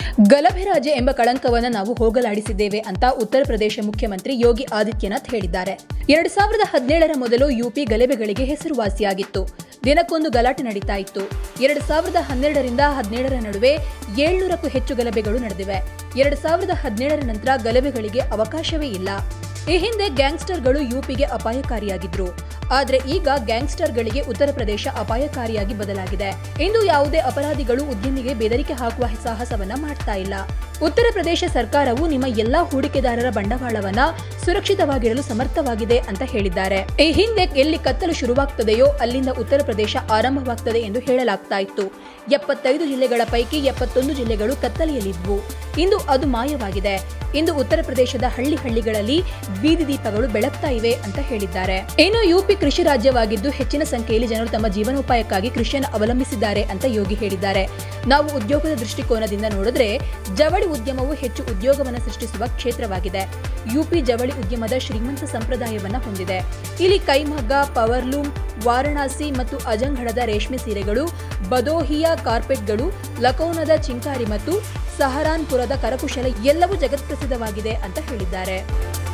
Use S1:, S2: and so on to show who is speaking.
S1: ಗಲಭೆ ರಾಜೆ ಎಂಬ ಕಳಂಕವನ್ನು ನಾವು ಹೋಗಲಾಡಿಸಿದ್ದೇವೆ ಅಂತ ಉತ್ತರ ಪ್ರದೇಶ ಮುಖ್ಯಮಂತ್ರಿ ಯೋಗಿ ಆದಿತ್ಯನಾಥ್ ಹೇಳಿದ್ದಾರೆ ಎರಡ್ ಸಾವಿರದ ಹದಿನೇಳರ ಮೊದಲು ಯುಪಿ ಗಲಭೆಗಳಿಗೆ ಹೆಸರುವಾಸಿಯಾಗಿತ್ತು ದಿನಕ್ಕೊಂದು ಗಲಾಟೆ ನಡೀತಾ ಇತ್ತು ಎರಡ್ ಸಾವಿರದ ಹನ್ನೆರಡರಿಂದ ಹದಿನೇಳರ ನಡುವೆ ಏಳ್ನೂರಕ್ಕೂ ಹೆಚ್ಚು ಗಲಭೆಗಳು ನಡೆದಿವೆ ಎರಡ್ ಸಾವಿರದ ಹದಿನೇಳರ ನಂತರ ಗಲಭೆಗಳಿಗೆ ಅವಕಾಶವೇ ಇಲ್ಲ ಈ ಹಿಂದೆ ಗ್ಯಾಂಗ್ಸ್ಟರ್ಗಳು ಯುಪಿಗೆ ಅಪಾಯಕಾರಿಯಾಗಿದ್ರು ಆದ್ರೆ ಈಗ ಗ್ಯಾಂಗ್ಸ್ಟರ್ಗಳಿಗೆ ಉತ್ತರ ಪ್ರದೇಶ ಅಪಾಯಕಾರಿಯಾಗಿ ಬದಲಾಗಿದೆ ಇಂದು ಯಾವುದೇ ಅಪರಾಧಿಗಳು ಉದ್ಯಮಿಗೆ ಬೆದರಿಕೆ ಹಾಕುವ ಸಾಹಸವನ್ನ ಮಾಡ್ತಾ ಇಲ್ಲ ಉತ್ತರ ಪ್ರದೇಶ ಸರ್ಕಾರವು ನಿಮ್ಮ ಎಲ್ಲಾ ಹೂಡಿಕೆದಾರರ ಬಂಡವಾಳವನ್ನ ಸುರಕ್ಷಿತವಾಗಿಡಲು ಸಮರ್ಥವಾಗಿದೆ ಅಂತ ಹೇಳಿದ್ದಾರೆ ಈ ಹಿಂದೆ ಎಲ್ಲಿ ಕತ್ತಲು ಶುರುವಾಗ್ತದೆಯೋ ಅಲ್ಲಿಂದ ಉತ್ತರ ಪ್ರದೇಶ ಆರಂಭವಾಗ್ತದೆ ಎಂದು ಹೇಳಲಾಗ್ತಾ ಇತ್ತು ಎಪ್ಪತ್ತೈದು ಜಿಲ್ಲೆಗಳ ಪೈಕಿ ಎಪ್ಪತ್ತೊಂದು ಜಿಲ್ಲೆಗಳು ಕತ್ತಲೆಯಲ್ಲಿದ್ವು ಇಂದು ಅದು ಮಾಯವಾಗಿದೆ ಇಂದು ಉತ್ತರ ಪ್ರದೇಶದ ಹಳ್ಳಿ ಹಳ್ಳಿಗಳಲ್ಲಿ ಬೀದಿ ದೀಪಗಳು ಬೆಳಗ್ತಾ ಇವೆ ಅಂತ ಹೇಳಿದ್ದಾರೆ ಇನ್ನು ಯುಪಿ ಕೃಷಿ ರಾಜ್ಯವಾಗಿದ್ದು ಹೆಚ್ಚಿನ ಸಂಖ್ಯೆಯಲ್ಲಿ ಜನರು ತಮ್ಮ ಜೀವನೋಪಾಯಕ್ಕಾಗಿ ಕೃಷಿಯನ್ನು ಅವಲಂಬಿಸಿದ್ದಾರೆ ಅಂತ ಯೋಗಿ ಹೇಳಿದ್ದಾರೆ ನಾವು ಉದ್ಯೋಗದ ದೃಷ್ಟಿಕೋನದಿಂದ ನೋಡಿದ್ರೆ ಜವಳಿ ಉದ್ಯಮವು ಹೆಚ್ಚು ಉದ್ಯೋಗವನ್ನು ಸೃಷ್ಟಿಸುವ ಕ್ಷೇತ್ರವಾಗಿದೆ ಯುಪಿ ಜವಳಿ ಉದ್ಯಮದ ಶ್ರೀಮಂತ ಸಂಪ್ರದಾಯವನ್ನ ಹೊಂದಿದೆ ಇಲ್ಲಿ ಕೈಮಗ್ಗ ಪವರ್ಲೂಮ್ ವಾರಣಾಸಿ ಮತ್ತು ಅಜಂಘಡದ ರೇಷ್ಮೆ ಸೀರೆಗಳು ಬದೋಹಿಯಾ ಕಾರ್ಪೆಟ್ಗಳು ಲಖೌನದ ಚಿಂಕಾರಿ ಮತ್ತು ಸಹರಾನ್ಪುರದ ಕರಕುಶಲ ಎಲ್ಲವೂ ಜಗತ್ಪ್ರಸಿದ್ಧವಾಗಿದೆ ಅಂತ ಹೇಳಿದ್ದಾರೆ